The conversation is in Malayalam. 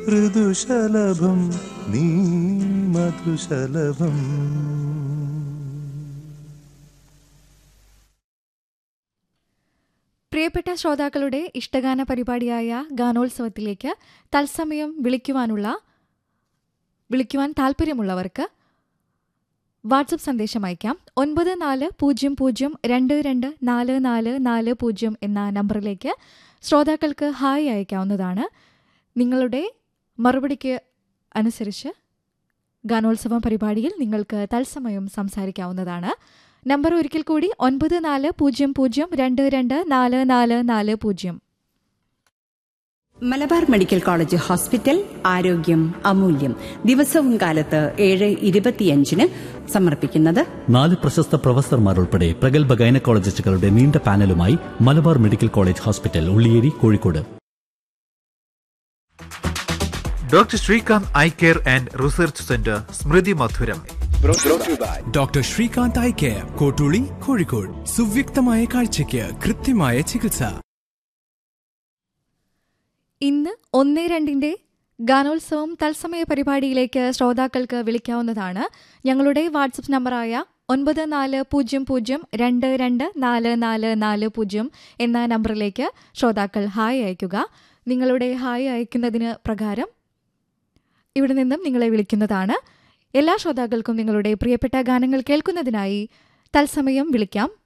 ഋതുശലഭം നീ മധുശലഭം പ്രിയപ്പെട്ട ശ്രോതാക്കളുടെ ഇഷ്ടഗാന പരിപാടിയായ ഗാനോത്സവത്തിലേക്ക് തത്സമയം വിളിക്കുവാനുള്ള വിളിക്കുവാൻ താല്പര്യമുള്ളവർക്ക് വാട്സപ്പ് സന്ദേശം അയക്കാം ഒൻപത് നാല് പൂജ്യം പൂജ്യം രണ്ട് രണ്ട് നാല് നാല് നാല് പൂജ്യം എന്ന നമ്പറിലേക്ക് ശ്രോതാക്കൾക്ക് ഹായ് അയക്കാവുന്നതാണ് നിങ്ങളുടെ മറുപടിക്ക് അനുസരിച്ച് ഗാനോത്സവം പരിപാടിയിൽ നിങ്ങൾക്ക് തത്സമയം സംസാരിക്കാവുന്നതാണ് നമ്പർ ഒരിക്കൽ കൂടി ഒൻപത് നാല് പൂജ്യം പൂജ്യം രണ്ട് രണ്ട് നാല് നാല് നാല് പൂജ്യം മലബാർ മെഡിക്കൽ കോളേജ് ഹോസ്പിറ്റൽ ആരോഗ്യം അമൂല്യം ദിവസവും കാലത്ത് ഏഴ് ഇരുപത്തിയഞ്ചിന് സമർപ്പിക്കുന്നത് നാല് പ്രശസ്ത പ്രൊഫസർമാർ ഉൾപ്പെടെ പ്രഗത്ഭ ഗൈനക്കോളജിസ്റ്റുകളുടെ നീണ്ട പാനലുമായി Malabar medical college hospital Ulliyeri Kozhikode doctor Srikanth eye care and research centre സ്മൃതി മധുരം doctor Srikanth eye care Kottooli Kozhikode സുവ്യക്തമായ കാഴ്ചയ്ക്ക് കൃത്യമായ ചികിത്സ ഇന്ന് ഒന്ന് രണ്ടിന്റെ ഗാനോത്സവം തത്സമയ പരിപാടിയിലേക്ക് ശ്രോതാക്കൾക്ക് വിളിക്കാവുന്നതാണ് ഞങ്ങളുടെ വാട്സപ്പ് നമ്പറായ ഒൻപത് നാല് പൂജ്യം പൂജ്യം രണ്ട് രണ്ട് നാല് നാല് നാല് പൂജ്യം എന്ന നമ്പറിലേക്ക് ശ്രോതാക്കൾ ഹായ് അയയ്ക്കുക നിങ്ങളുടെ ഹായ് അയക്കുന്നതിന് പ്രകാരം ഇവിടെ നിന്നും നിങ്ങളെ വിളിക്കുന്നതാണ് എല്ലാ ശ്രോതാക്കൾക്കും നിങ്ങളുടെ പ്രിയപ്പെട്ട ഗാനങ്ങൾ കേൾക്കുന്നതിനായി തത്സമയം വിളിക്കാം